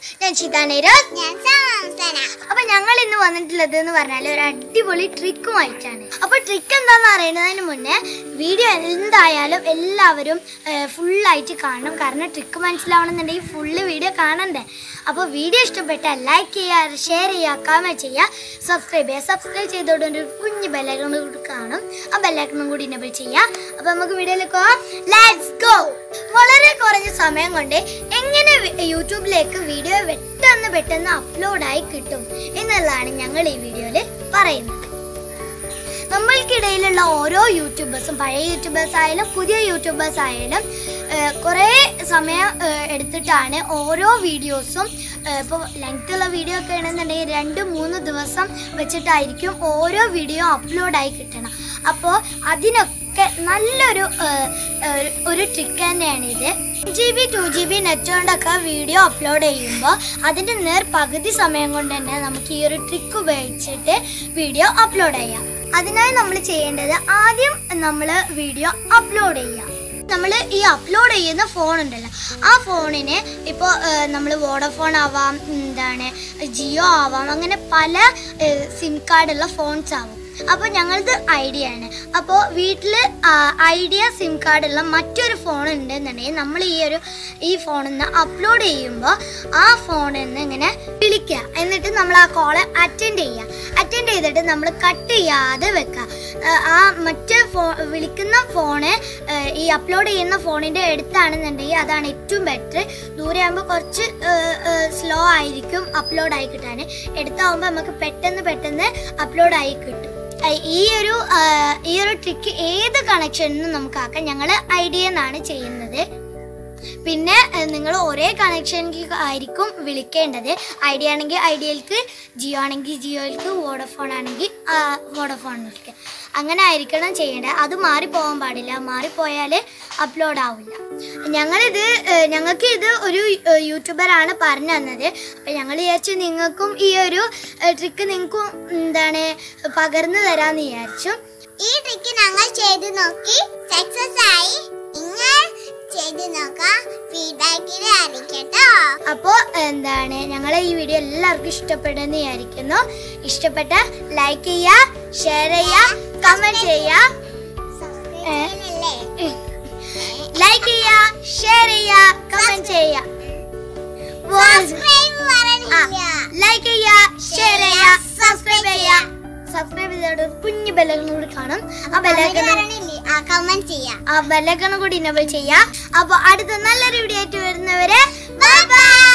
ഞാൻ ചിതാനേരസ് ഞാൻ സാംസന അപ്പൊ ഞങ്ങൾ ഇന്ന് വന്നിട്ടുള്ളത് എന്ന് പറഞ്ഞാൽ ഒരു അടിപൊളി ട്രിക്കുമായിട്ടാണ് അപ്പൊ ട്രിക്ക് എന്താന്ന് അറിയുന്നതിന് മുന്നേ വീഡിയോ എന്തായാലും എല്ലാവരും ഫുള്ളായിട്ട് കാണണം കാരണം ട്രിക്ക് മനസ്സിലാവണമെന്നുണ്ടെങ്കിൽ ഫുള്ള് വീഡിയോ കാണണ്ടേ അപ്പോൾ വീഡിയോ ഇഷ്ടപ്പെട്ടാൽ ലൈക്ക് ചെയ്യുക ഷെയർ ചെയ്യുക കമൻറ്റ് ചെയ്യുക സബ്സ്ക്രൈബ് ചെയ്യുക സബ്സ്ക്രൈബ് ചെയ്തോണ്ട് ഒരു കുഞ്ഞ് ബെല്ലൈക്കൺ കൂടി കാണും ആ ബെല്ലൈക്കണും കൂടി ഇനബിൾ ചെയ്യുക അപ്പോൾ നമുക്ക് വീഡിയോയിലേക്ക് പോകാം ലെറ്റ്സ് ഗോ വളരെ കുറഞ്ഞ സമയം കൊണ്ട് എങ്ങനെ വി- യൂട്യൂബിലേക്ക് വീഡിയോ പെട്ടെന്ന് പെട്ടെന്ന് അപ്ലോഡായി കിട്ടും എന്നുള്ളതാണ് ഞങ്ങൾ ഈ വീഡിയോയിൽ പറയുന്നത് നമ്മൾക്കിടയിലുള്ള ഓരോ യൂട്യൂബേഴ്സും പഴയ യൂട്യൂബേഴ്സ് ആയാലും പുതിയ യൂട്യൂബേഴ്സ് ആയാലും ഏഹ്, കുറേ സമയം ഏഹ്, എടുത്തിട്ടാണ് ഓരോ വീഡിയോസും ഇപ്പോൾ ലെങ്ത് ഉള്ള വീഡിയോ ഒക്കെ ആണെന്നുണ്ടെങ്കിൽ രണ്ട് മൂന്ന് ദിവസം വെച്ചിട്ടായിരിക്കും ഓരോ വീഡിയോ അപ്ലോഡായി കിട്ടണം അപ്പോൾ അതിനൊക്കെ നല്ലൊരു ഏഹ്, ഏഹ്, ഒരു ട്രിക്ക് തന്നെയാണിത് G B two G B net കൊണ്ടൊക്കെ വീഡിയോ അപ്ലോഡ് ചെയ്യുമ്പോൾ അതിൻ്റെ നേർ പകുതി സമയം കൊണ്ട് തന്നെ നമുക്ക് ഈ ഒരു ട്രിക്ക് ഉപയോഗിച്ചിട്ട് വീഡിയോ അപ്ലോഡ് ചെയ്യാം അതിനായി നമ്മൾ ചെയ്യേണ്ടത് ആദ്യം നമ്മൾ വീഡിയോ അപ്ലോഡ് ചെയ്യാം നമ്മൾ ഈ അപ്ലോഡ് ചെയ്യുന്ന ഫോൺ ഉണ്ടല്ലോ ആ ഫോണിന് ഇപ്പോൾ നമ്മൾ വോഡഫോൺ ആവാം എന്താണ് ജിയോ ആവാം അങ്ങനെ പല സിം കാർഡുള്ള ഫോൺസ് ആവും അപ്പോൾ ഞങ്ങളത് ഐഡിയ ആണ് അപ്പോൾ വീട്ടിൽ ഐഡിയ സിം കാർഡുള്ള മറ്റൊരു ഫോൺ ഉണ്ടെന്നുണ്ടെങ്കിൽ നമ്മൾ ഈ ഒരു ഈ ഫോണിൽ നിന്ന് അപ്ലോഡ് ചെയ്യുമ്പോൾ ആ ഫോണിൽ നിന്ന് ഇങ്ങനെ വിളിക്കുക എന്നിട്ട് നമ്മൾ ആ കോള് അറ്റൻഡ് ചെയ്യുക അറ്റൻഡ് ചെയ്തിട്ട് നമ്മൾ കട്ട് ചെയ്യാതെ വെക്കുക ആ, ആ മറ്റേ ഫോ വിളിക്കുന്ന ഫോണ് ഈ അപ്ലോഡ് ചെയ്യുന്ന ഫോണിൻ്റെ അടുത്താണെന്നുണ്ടെങ്കിൽ അതാണ് ഏറ്റവും ബെറ്റർ ദൂരെ ആകുമ്പോൾ കുറച്ച് സ്ലോ ആയിരിക്കും അപ്ലോഡ് ആയി കിട്ടാൻ എടുത്താവുമ്പോൾ നമുക്ക് പെട്ടെന്ന് പെട്ടെന്ന് അപ്ലോഡ് ആയി കിട്ടും ആ, ഈ ഒരു ആ, ഈ ഒരു ട്രിക്ക് ഏത് കണക്ഷനിലും നമുക്ക് ആക്കാം ഞങ്ങൾ ഐഡിയ എന്നാണ് ചെയ്യുന്നത് പിന്നെ നിങ്ങൾ ഒരേ കണക്ഷനിൽ ആയിരിക്കും വിളിക്കേണ്ടത് ഐഡിയ ആണെങ്കിൽ ഐഡിയയിലേക്ക് ജിയോ ആണെങ്കിൽ ജിയോയിലേക്ക് വോഡഫോൺ ആണെങ്കിൽ വോഡഫോണിലേക്ക് അങ്ങനെ ആയിരിക്കണം ചെയ്യേണ്ടത് അത് മാറിപ്പോകാൻ പാടില്ല മാറിപ്പോയാൽ അപ്ലോഡ് ആവില്ല ഞങ്ങളിത് ഏഹ്, ഞങ്ങൾക്ക് ഇത് ഒരു ഏഹ്, യൂട്യൂബറാണ് പറഞ്ഞു തന്നത് അപ്പം ഞങ്ങൾ വിചാരിച്ചു നിങ്ങൾക്കും ഈ ഒരു ട്രിക്ക് നിങ്ങൾക്കും എന്താണ് പകർന്നു തരാമെന്ന് വിചാരിച്ചു ഈ ട്രിക്ക് ഞങ്ങൾ ചെയ്തു നോക്കി സക്സസ് ആയി നിങ്ങൾ ചെയ്തു നോക്കാം ഫീഡ്ബാക്കിൽ അറിയിക്കട്ടോ അപ്പോൾ എന്താണ് ഞങ്ങളെ ഈ വീഡിയോ എല്ലാവർക്കും ഇഷ്ടപ്പെടുമെന്ന് വിചാരിക്കുന്നു ഇഷ്ടപ്പെട്ട ലൈക്ക് ചെയ്യുക ഷെയർ ചെയ്യുക കമൻറ്റ് ചെയ്യുക ഏ? സബ്സ്ക്രൈബ് ലൈക്ക് ചെയ്യുക ഷെയർ ചെയ്യുക കമൻറ്റ് ചെയ്യുക സബ്സ്ക്രൈബ് പറഞ്ഞില്ല ലൈക്ക് ചെയ്യുക ഷെയർ ചെയ്യുക സബ്സ്ക്രൈബ് ചെയ്യുക സബ്സ്ക്രൈബ് ചെയ്തോട് കുഞ്ഞു ബെല്ലൈക്കൺ കൂടി കാണും ആ ബെല്ലൈക്കൺ പറഞ്ഞില്ലേ ആ കമന്റ് ചെയ്യാം ആ ബെല്ലൈക്കൺ കൂടി ഇനബിൾ ചെയ്യുക അപ്പോൾ അടുത്ത നല്ലൊരു വീഡിയോ ആയിട്ട് വരുന്നവരെ ബൈ ബൈ